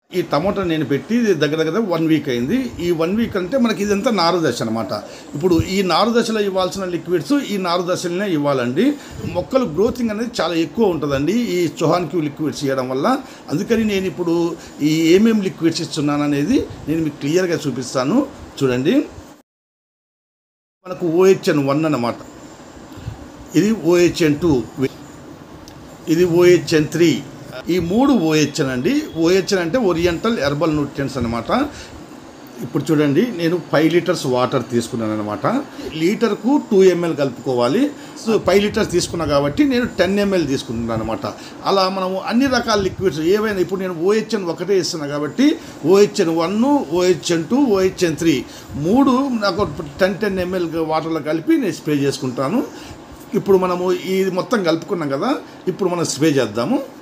ఈ టమాటా నేను పెట్టి ఇది దగ్గర దగ్గర వన్ వీక్ అయింది ఈ వన్ వీక్ అంటే మనకి ఇదంతా నారు దశ అనమాట ఇప్పుడు ఈ నారు దశలో ఇవ్వాల్సిన లిక్విడ్స్ ఈ నారు దశలోనే ఇవ్వాలండి మొక్కలు గ్రోతింగ్ అనేది చాలా ఎక్కువ ఉంటుందండి ఈ చొహాన్క్యూ లిక్విడ్స్ ఇవ్వడం వల్ల అందుకని నేను ఇప్పుడు ఈ ఏమేమి లిక్విడ్స్ ఇస్తున్నాను అనేది నేను మీకు క్లియర్గా చూపిస్తాను చూడండి మనకు ఓహెచ్ఎన్ వన్ అన్నమాట ఇది ఓహెచ్ఎన్ టూ ఇది ఓహెచ్ఎన్ త్రీ ఈ మూడు ఓహెచ్ఎన్ అండి ఓహెచ్ఎన్ అంటే ఓరియంటల్ హెర్బల్ న్యూట్రియన్స్ అనమాట ఇప్పుడు చూడండి నేను ఫైవ్ లీటర్స్ వాటర్ తీసుకున్నాను అనమాట లీటర్కు టూ ఎంఎల్ కలుపుకోవాలి సో ఫైవ్ లీటర్స్ తీసుకున్నా కాబట్టి నేను టెన్ ఎంఎల్ తీసుకుంటున్నాను అనమాట అలా మనము అన్ని రకాల లిక్విడ్స్ ఏవైనా ఇప్పుడు నేను ఓహెచ్ఎన్ ఒకటే ఇస్తున్నా కాబట్టి OHN one OHN two OHN three మూడు నాకు టెన్ టెన్ ఎంఎల్ వాటర్లో కలిపి నేను స్ప్రే చేసుకుంటాను ఇప్పుడు మనము ఇది మొత్తం కలుపుకున్నాం కదా ఇప్పుడు మనం స్ప్రే చేద్దాము